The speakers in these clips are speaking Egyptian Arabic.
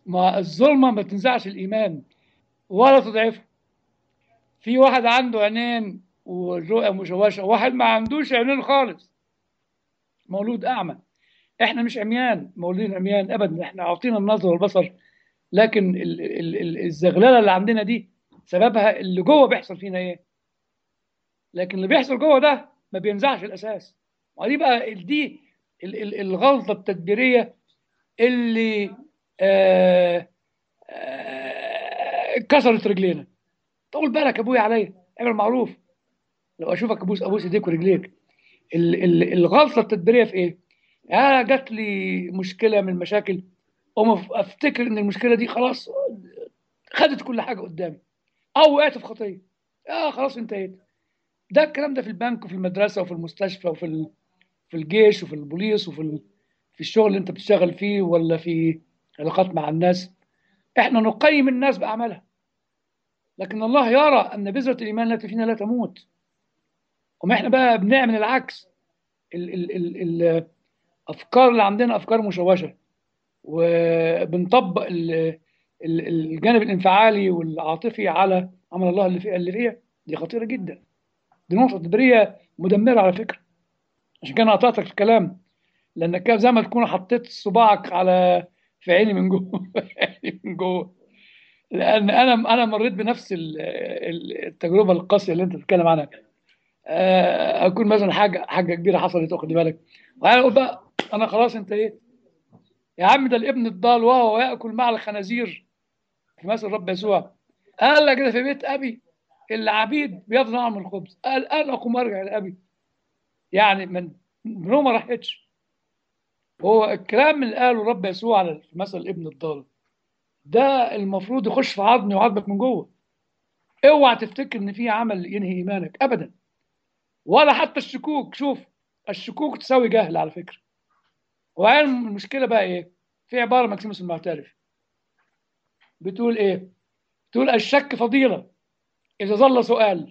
ما الظلمة ما تنزعش الإيمان ولا تضعفه في واحد عنده عينين والرؤية مشوشة واحد ما عندوش عينين خالص مولود أعمى احنا مش عميان مولودين عميان ابدا احنا عاطينا النظر والبصر لكن ال- ال- ال- الزغلله اللي عندنا دي سببها اللي جوه بيحصل فينا ايه لكن اللي بيحصل جوه ده ما بينزعش الاساس ودي بقى ال- دي ال- ال- الغلطه التدبيريه اللي آه آه كسرت رجلينا طول بالك ابويا عليا اعمل معروف لو اشوفك ابوس ابوس ايديك ورجليك ال- ال- الغلطه التدبيريه في ايه؟ انا جات لي مشكله من المشاكل اقوم أف- افتكر ان المشكله دي خلاص خدت كل حاجه قدامي او وقعت في خطيه اه خلاص انتهيت ده الكلام ده في البنك وفي المدرسه وفي المستشفى وفي ال- في الجيش وفي البوليس وفي ال- في الشغل اللي انت بتشتغل فيه ولا في علاقات مع الناس احنا نقيم الناس باعمالها لكن الله يرى ان بذره الايمان التي فينا لا تموت وما احنا بقى بنعمل العكس ال ال ال الافكار اللي عندنا افكار مشوشه وبنطبق ال- ال- الجانب الانفعالي والعاطفي على عمل الله اللي فيها اللي فيها دي خطيره جدا دي نقطه تدبيريه مدمره على فكره عشان كده أنا قطعتك الكلام لانك كده زي ما تكون حطيت صباعك على في عيني من جوه في عيني من جوه لان انا انا مريت بنفس ال- ال- التجربه القاسيه اللي انت بتتكلم عنها آه، اكون مثلا حاجه حاجه كبيره حصلت واخد بالك وانا اقول بقى انا خلاص انتهيت يا عم ده الابن الضال وهو ياكل مع الخنازير في مثل رب يسوع قال لك كده في بيت ابي العبيد بيفضل من الخبز قال انا اقوم ارجع لابي يعني من من ما راحتش هو الكلام اللي قاله رب يسوع على مثل ابن الضال ده المفروض يخش في عظمي وعظمك من جوه اوعى تفتكر ان في عمل ينهي ايمانك ابدا ولا حتى الشكوك شوف الشكوك تساوي جهل على فكره وبعدين المشكله بقى ايه في عباره ماكسيموس المعترف بتقول ايه بتقول الشك فضيله اذا ظل سؤال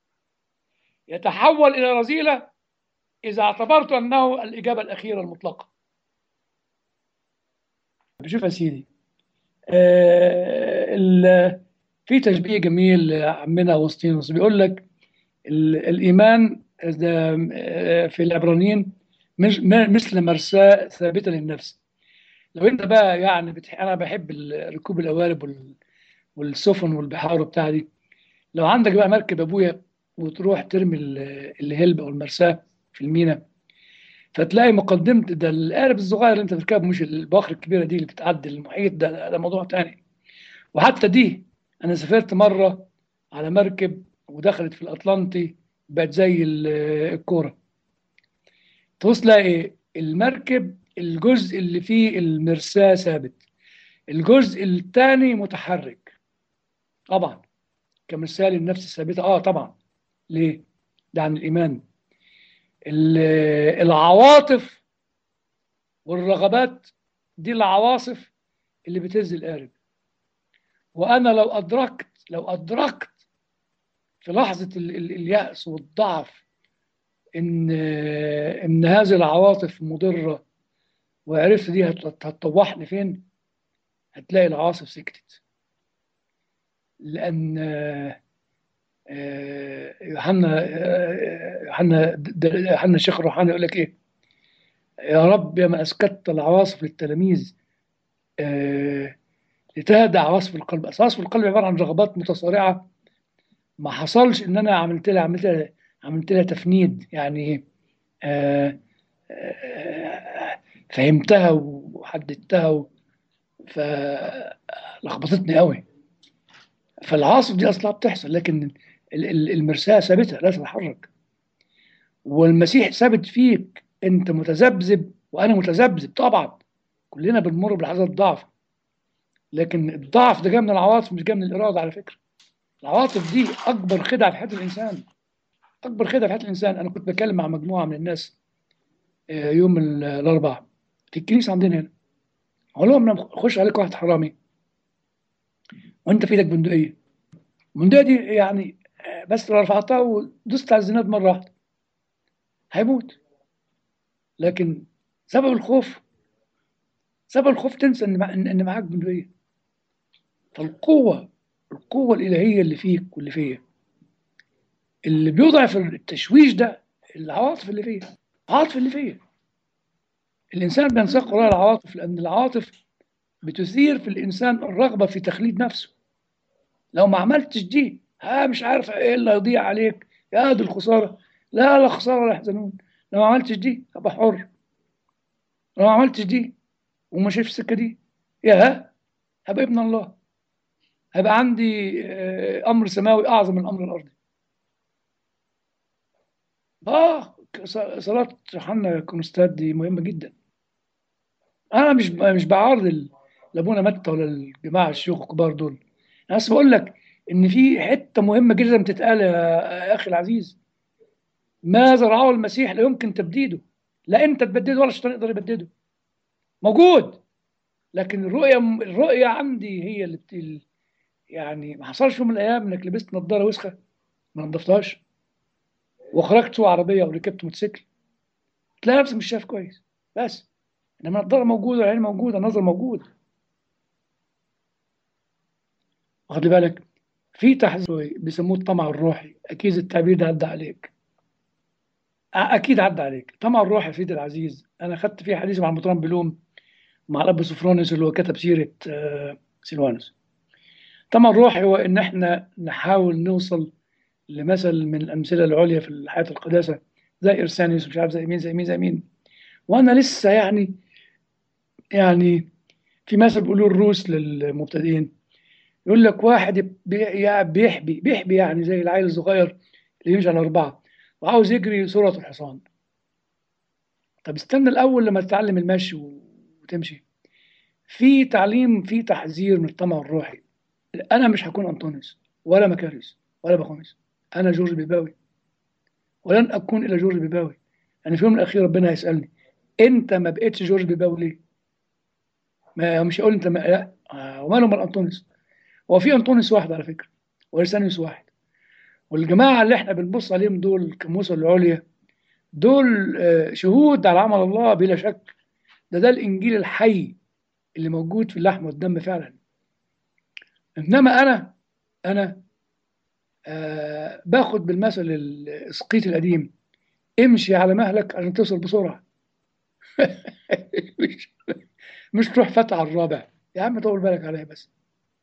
يتحول الى رذيله اذا اعتبرت انه الاجابه الاخيره المطلقه شوف يا سيدي آه ال- في تشبيه جميل لعمنا اغسطينوس بيقول لك ال- الايمان ده آه، في العبرانيين مش م- مثل مرساه ثابته للنفس لو انت بقى يعني بتح... انا بحب ال- ركوب القوارب وال... والسفن والبحار وبتاع دي لو عندك بقى مركب ابويا وتروح ترمي ال- الهلب او المرساه في المينا فتلاقي مقدمه ده القارب الصغير اللي انت بتركبه مش الباخر الكبيره دي اللي بتعدي المحيط ده ده موضوع تاني وحتى دي انا سافرت مره على مركب ودخلت في الاطلنطي بقت زي ال- الكوره تبص تلاقي ايه المركب الجزء اللي فيه المرساه ثابت الجزء الثاني متحرك طبعا كمرساه للنفس الثابته اه طبعا ليه ده عن الايمان ال- العواطف والرغبات دي العواصف اللي بتهز القارب وانا لو ادركت لو ادركت في لحظه ال- ال- الياس والضعف ان ان هذه العواطف مضره وعرفت دي هت- هتطوحني فين هتلاقي العواصف سكتت لان آه، آه، يوحنا آه، يوحنا د- د- يوحنا الشيخ روحاني يقول لك ايه يا رب يا ما اسكت العواصف للتلاميذ آه، لتهدى عواصف القلب أصل عواصف القلب عباره عن رغبات متصارعه ما حصلش ان انا عملت لها عملت لها عملت لها تفنيد يعني آه، آه، فهمتها وحددتها و- فلخبطتني قوي فالعواصف دي اصلا بتحصل لكن ال- ال- المرساه ثابته لا تتحرك والمسيح ثابت فيك انت متذبذب وانا متذبذب طبعا كلنا بنمر بلحظات ضعف لكن الضعف ده جاي من العواطف مش جاي من الاراده على فكره العواطف دي اكبر خدعه في حياه الانسان اكبر خدعه في حياه الانسان انا كنت بتكلم مع مجموعه من الناس آه، يوم ال- الاربعاء في الكنيسه عندنا هنا اقول لهم لما خش عليك واحد حرامي وانت في ايدك بندقيه البندقيه دي يعني آه، بس لو رفعتها ودوست على الزناد مره واحده هيموت لكن سبب الخوف سبب الخوف تنسى ان مع- ان إن معاك بندقيه فالقوة القوة الإلهية اللي فيك واللي فيا اللي بيضعف التشويش ده العواطف اللي فيا العواطف اللي فيا الإنسان بينساق وراء العواطف لأن العواطف بتثير في الإنسان الرغبة في تخليد نفسه لو ما عملتش دي ها مش عارف ايه اللي هيضيع عليك يا دي الخسارة لا لا خسارة لا يحزنون لو ما عملتش دي هبقى حر لو ما عملتش دي ومشيت في السكة دي يا هبقى ابن الله هيبقى عندي آه، امر سماوي اعظم من الامر الارضي اه ص- صلاه حنا كونستاد دي مهمه جدا انا مش مش بعارض ال- لابونا متى ولا الجماعه الشيوخ الكبار دول انا بس بقول لك ان في حته مهمه جدا بتتقال يا اخي العزيز ما زرعه المسيح لا يمكن تبديده لا انت تبدده ولا الشيطان يقدر يبدده موجود لكن الرؤيه الرؤيه عندي هي اللي بت... يعني ما حصلش يوم من الايام انك لبست نظاره وسخه ما نضفتهاش وخرجت سوق عربيه وركبت موتوسيكل تلاقي نفسك مش شايف كويس بس انما النظاره موجوده العين موجوده النظر موجود واخد بالك في تحذير بيسموه الطمع الروحي اكيد التعبير ده عدى عليك أ- اكيد عدى عليك الطمع الروحي يا سيدي العزيز انا خدت فيه حديث مع المطران بلوم مع الاب سوفرونيس اللي هو كتب سيره آه، سيلوانوس الطمع الروحي هو ان احنا نحاول نوصل لمثل من الامثله العليا في الحياه القداسه زي ارسانيوس مش عارف زي مين زي مين زي مين وانا لسه يعني يعني في مثل بيقولوه الروس للمبتدئين يقول لك واحد بي- يا- بيحبي بيحبي يعني زي العيل الصغير اللي يمشي على اربعه وعاوز يجري سرعه الحصان طب استنى الاول لما تتعلم المشي وتمشي في تعليم في تحذير من الطمع الروحي انا مش هكون انطونيوس ولا مكاريوس ولا بخونيوس انا جورج بيباوي ولن اكون الا جورج بيباوي يعني في يوم من الاخير ربنا هيسالني انت ما بقتش جورج بيباوي ليه؟ ما مش هقول انت ما لا آه، وماله من انطونيوس هو في انطونيوس واحد على فكره وارسانيوس واحد والجماعه اللي احنا بنبص عليهم دول الكموسه العليا دول آه، شهود على عمل الله بلا شك ده ده الانجيل الحي اللي موجود في اللحم والدم فعلا انما انا انا آه باخد بالمثل الاسقيط القديم امشي على مهلك عشان توصل بسرعه مش مش تروح فتح على الرابع يا عم طول بالك عليا بس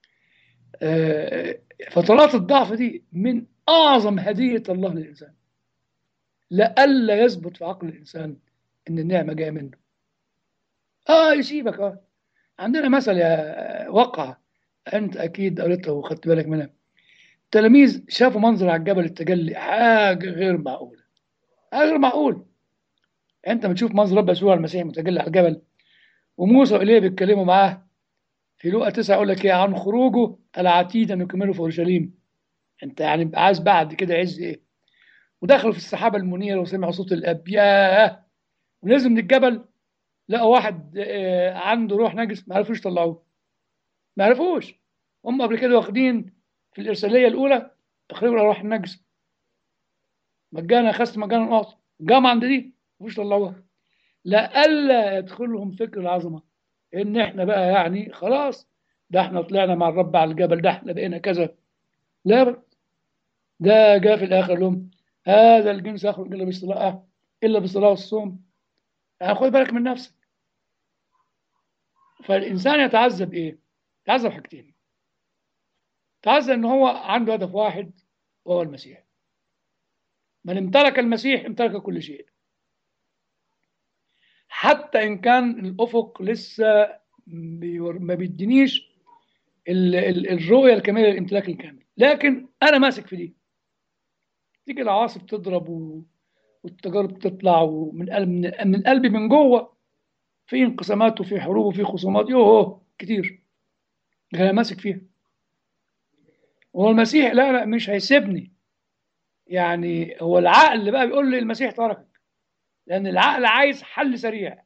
آه فترات الضعف دي من اعظم هديه الله للانسان لئلا يثبت في عقل الانسان ان النعمه جايه منه اه يسيبك اه عندنا مثل يا وقع انت اكيد قريتها وخدت بالك منها التلاميذ شافوا منظر على الجبل التجلي حاجه غير معقوله حاجه غير معقول انت بتشوف منظر رب يسوع المسيح متجلي على الجبل وموسى وإيليا بيتكلموا معاه في لوقا 9 يقول لك ايه عن خروجه العتيد ان يكملوا في اورشليم انت يعني عايز بعد كده عز ايه ودخلوا في السحابه المنيره وسمعوا صوت الاب ياه ونزلوا من الجبل لقوا واحد آه، عنده روح نجس ما عرفوش يطلعوه ما عرفوش هم قبل كده واخدين في الارساليه الاولى اخرجوا الارواح النجس مجانا اخذت مجانا اعطي جام عند دي ما عرفوش يطلعوها لئلا يدخلهم فكر العظمه ان احنا بقى يعني خلاص ده احنا طلعنا مع الرب على الجبل ده احنا بقينا كذا لا بقى. ده جاء في الاخر لهم هذا الجنس يخرج الا بالصلاه الا بالصلاه والصوم يعني خد بالك من نفسك فالانسان يتعذب ايه؟ يتعذب حاجتين يتعذب ان هو عنده هدف واحد وهو المسيح من امتلك المسيح امتلك كل شيء حتى ان كان الافق لسه بيور- ما بيدينيش ال- ال- الرؤيه الكامله للامتلاك الكامل لكن انا ماسك في دي تيجي العواصف تضرب و... والتجارب تطلع ومن قلب من, من قلبي من جوه في انقسامات وفي حروب وفي خصومات يوه كتير انا ماسك فيها هو المسيح لا لا مش هيسيبني يعني هو العقل بقى بيقول لي المسيح تركك لان العقل عايز حل سريع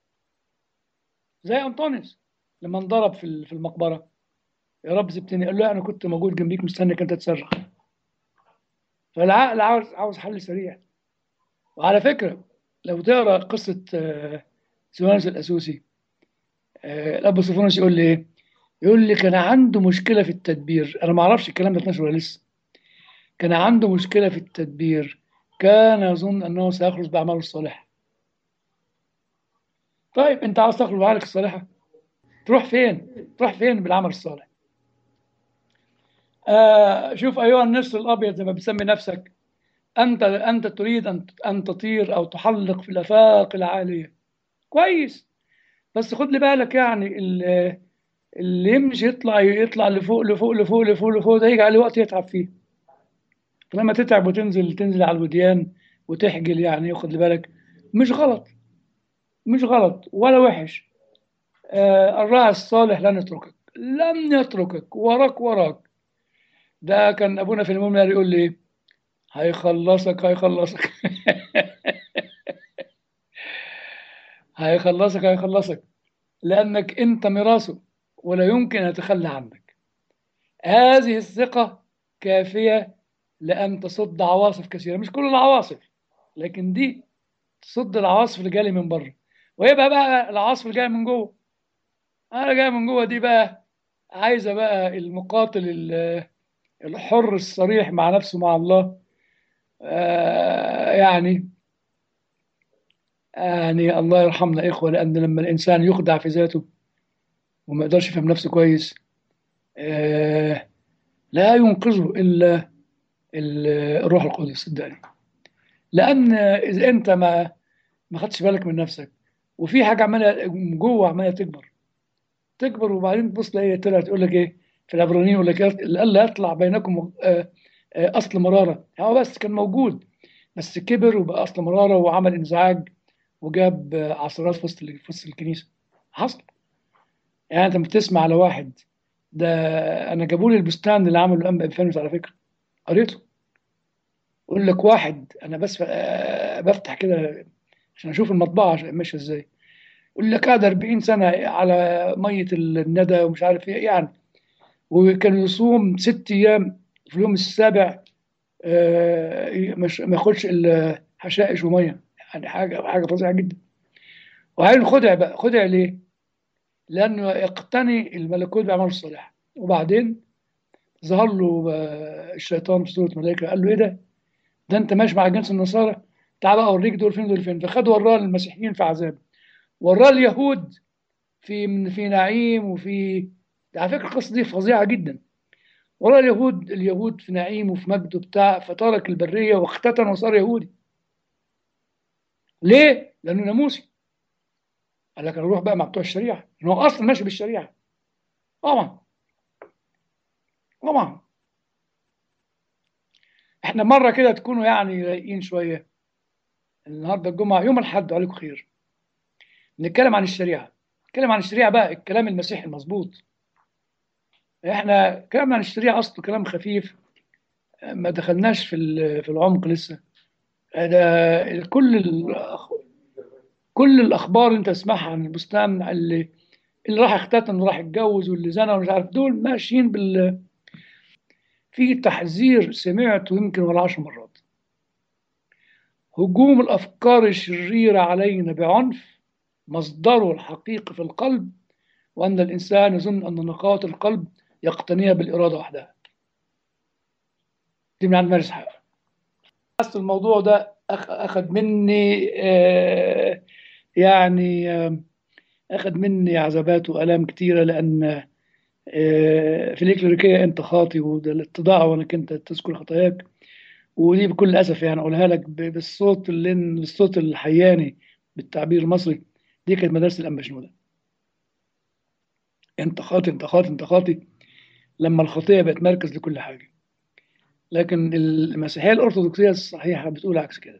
زي انطونيوس لما انضرب في ال- في المقبره يا رب سبتني قال له انا كنت موجود جنبيك مستنيك انت تصرخ فالعقل عاوز عاوز حل سريع وعلى فكره لو تقرا قصه آه، سيوانوس الاسوسي آه، الاب سوفونوس يقول لي ايه؟ يقول لي كان عنده مشكلة في التدبير أنا ما أعرفش الكلام ده اتنشر ولا لسه كان عنده مشكلة في التدبير كان يظن أنه سيخلص بأعماله الصالحة طيب أنت عاوز تخلص بأعمالك الصالحة تروح فين؟ تروح فين بالعمل الصالح؟ آه شوف أيها النسر الأبيض زي ما بتسمي نفسك أنت أنت تريد أن أن تطير أو تحلق في الآفاق العالية كويس بس خد لي بالك يعني ال- اللي يمشي يطلع يطلع لفوق لفوق لفوق لفوق لفوق ده يجي عليه وقت يتعب فيه لما تتعب وتنزل تنزل على الوديان وتحجل يعني واخد لي بالك مش غلط مش غلط ولا وحش آه الراعي الصالح لن يتركك لن يتركك وراك وراك ده كان ابونا في المؤمن يقول لي إيه؟ هيخلصك هيخلصك هيخلصك هيخلصك لانك انت ميراثه ولا يمكن ان يتخلى عنك هذه الثقه كافيه لان تصد عواصف كثيره مش كل العواصف لكن دي تصد العواصف اللي جايه من بره ويبقى بقى العواصف اللي جايه من جوه انا جايه من جوه دي بقى عايزه بقى المقاتل ال- الحر الصريح مع نفسه مع الله آه يعني يعني الله يرحمنا إخوة لأن لما الإنسان يخدع في ذاته وما يقدرش يفهم نفسه كويس آه لا ينقذه إلا ال- الروح القدس صدقني لأن إذا أنت ما ما خدتش بالك من نفسك وفي حاجة عمالة جوه عمالة تكبر تكبر وبعدين تبص تلاقي طلعت تقول لك إيه في العبرانيين يقول لك الا يطلع بينكم آه، آه، أصل مرارة هو بس كان موجود بس كبر وبقى أصل مرارة وعمل انزعاج وجاب آه، عصارات في وسط ال- في وسط الكنيسة حصل يعني أنت بتسمع على واحد ده أنا جابوا لي البستان اللي عمله الأنبا إنفانوس على فكرة قريته يقول لك واحد أنا بس آه، بفتح كده عشان أشوف المطبعة ماشية إزاي يقول لك قعد 40 سنة على مية الندى ومش عارف إيه يعني وكان يصوم ست أيام في اليوم السابع آه، مش ما ياخدش الا حشائش وميه يعني حاجه حاجه فظيعه جدا وبعدين خدع بقى خدع ليه؟ لانه يقتني الملكوت باعمال الصالحه وبعدين ظهر له آه، الشيطان في صوره ملائكه قال له ايه ده؟ ده انت ماشي مع جنس النصارى تعال بقى اوريك دول فين دول فين فخد وراه المسيحيين في عذاب وراه اليهود في في نعيم وفي على فكره القصه دي فظيعه جدا وراه اليهود اليهود في نعيم وفي مجد وبتاع فترك البريه واختتن وصار يهودي ليه؟ لانه ناموسي قال لك انا اروح بقى مع بتوع الشريعه ان هو اصلا ماشي بالشريعه طبعا طبعا احنا مره كده تكونوا يعني رايقين شويه النهارده الجمعه يوم الاحد عليكم خير نتكلم عن الشريعه نتكلم عن الشريعه بقى الكلام المسيحي المظبوط احنا كلامنا عن الشريعه اصله كلام خفيف ما دخلناش في ال- في العمق لسه ده كل الأخ... كل الاخبار انت تسمعها عن البستان اللي اللي راح اختتن وراح اتجوز واللي زنى ومش عارف دول ماشيين بال في تحذير سمعته يمكن ولا عشر مرات هجوم الافكار الشريره علينا بعنف مصدره الحقيقي في القلب وان الانسان يظن ان نقاط القلب يقتنيها بالاراده وحدها دي من عند مارس حق بس الموضوع ده أخ- اخذ مني آه، يعني آه، اخذ مني عذابات والام كتيره لان آه، في الإكليريكية أنت خاطي وده الاتضاع وأنك أنت تذكر خطاياك ودي بكل أسف يعني أقولها لك ب- بالصوت اللي بالصوت الحياني بالتعبير المصري دي كانت مدرسة الأنبا شنودة أنت خاطي أنت خاطي أنت خاطي لما الخطية بقت مركز لكل حاجة لكن المسيحية الأرثوذكسية الصحيحة بتقول عكس كده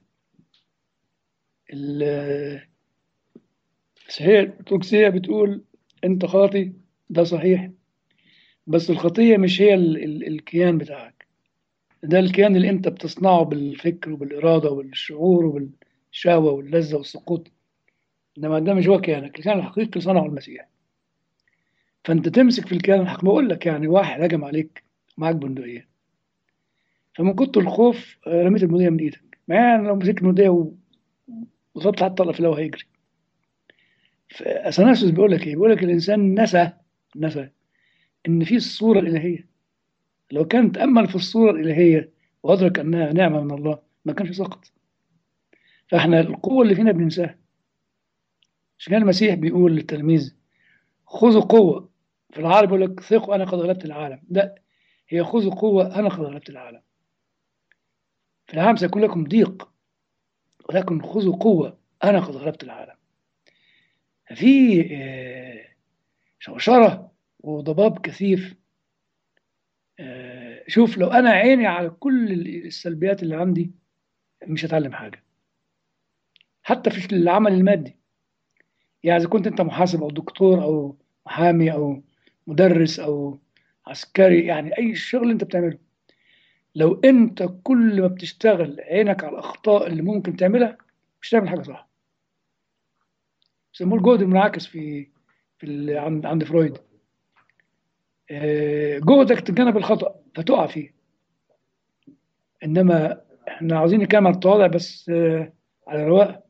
ال- المسيحية الأرثوذكسية بتقول أنت خاطي ده صحيح بس الخطية مش هي ال ال الكيان بتاعك ده الكيان اللي انت بتصنعه بالفكر وبالإرادة وبالشعور وبالشهوة واللذة والسقوط انما ده مش هو كيانك الكيان الحقيقي اللي صنعه المسيح فانت تمسك في الكيان الحقيقي بقول لك يعني واحد هجم عليك معاك بندقية فمن كتر الخوف آه، رميت البندقية من ايدك ما يعني لو مسكت البندقية و- وضربت حتى طلقة في الهواء هيجري فاثناسيوس بيقول لك ايه بيقول لك الانسان نسى نسى ان في الصوره الالهيه لو كان تامل في الصوره الالهيه وادرك انها نعمه من الله ما كانش سقط فاحنا القوه اللي فينا بننساها عشان كده المسيح بيقول للتلميذ خذوا قوه في العربي يقول لك ثقوا انا قد غلبت العالم لا هي خذوا قوه انا قد غلبت العالم في العالم سيكون لكم ضيق ولكن خذوا قوه انا قد غلبت العالم في آه، شوشره وضباب كثيف آه، شوف لو انا عيني على كل السلبيات اللي عندي مش هتعلم حاجه حتى في العمل المادي يعني اذا كنت انت محاسب او دكتور او محامي او مدرس او عسكري يعني اي شغل انت بتعمله لو انت كل ما بتشتغل عينك على الاخطاء اللي ممكن تعملها مش هتعمل حاجه صح بيسموه الجهد المنعكس في في ال- عند عند فرويد آه، جهدك تتجنب الخطأ فتقع فيه انما احنا عاوزين نتكلم عن التواضع بس آه، على رواق